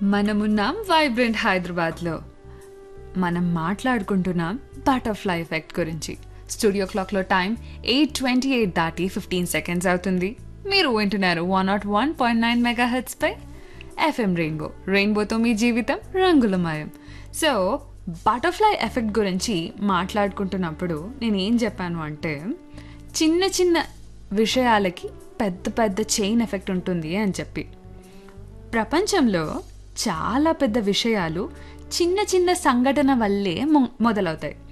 మనమున్నాం వైబ్రెంట్ హైదరాబాద్లో మనం మాట్లాడుకుంటున్నాం బటర్ఫ్లై ఎఫెక్ట్ గురించి స్టూడియో క్లాక్లో టైం ఎయిట్ ట్వంటీ ఎయిట్ దాటి ఫిఫ్టీన్ సెకండ్స్ అవుతుంది మీరు వింటున్నారు one nought one point nine mega పై ఎఫ్ఎం రెయిన్బో రెయిన్బోతో మీ జీవితం రంగులమయం సో బటర్ఫ్లై ఎఫెక్ట్ గురించి మాట్లాడుకుంటున్నప్పుడు నేను ఏం చెప్పాను అంటే చిన్న చిన్న విషయాలకి పెద్ద పెద్ద చైన్ ఎఫెక్ట్ ఉంటుంది అని చెప్పి ప్రపంచంలో చాలా పెద్ద విషయాలు చిన్న చిన్న సంఘటన వల్లే మొ- మొదలవుతాయి